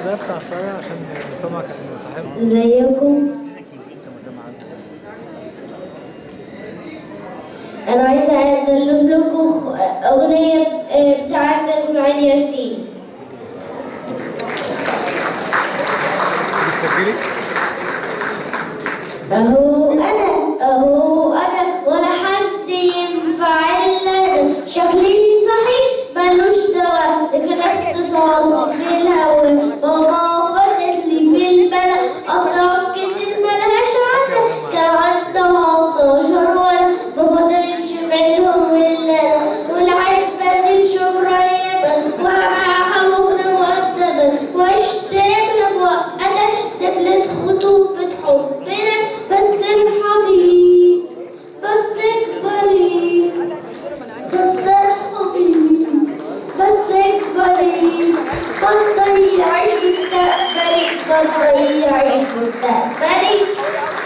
ده بتاع الصايع عشان سمعك عن صاحبه ازيكم انا عايزه اقلب لكم خ- اغنيه آه، بتاعت اسماعيل ياسين بتسجلي؟ اهو انا اهو انا ولا حد ينفع الا أنا. شكلي صحيح ملوش دواء لكن اختصاصي في الهوا ماما فاتت لي في البلد اطراف كتير ملهاش عدد كان عندها 12 ولد ما فضلش منهم الا انا والعزبه دي شبرايبه ومعاها مغرب والزمن واشتركها مؤقتا دبلة خطوبة حبنا بس ارحمي بس اكبري بس ارحمي بس اكبري بطلي عيش مستقبلي بطلي عيش مستقبلي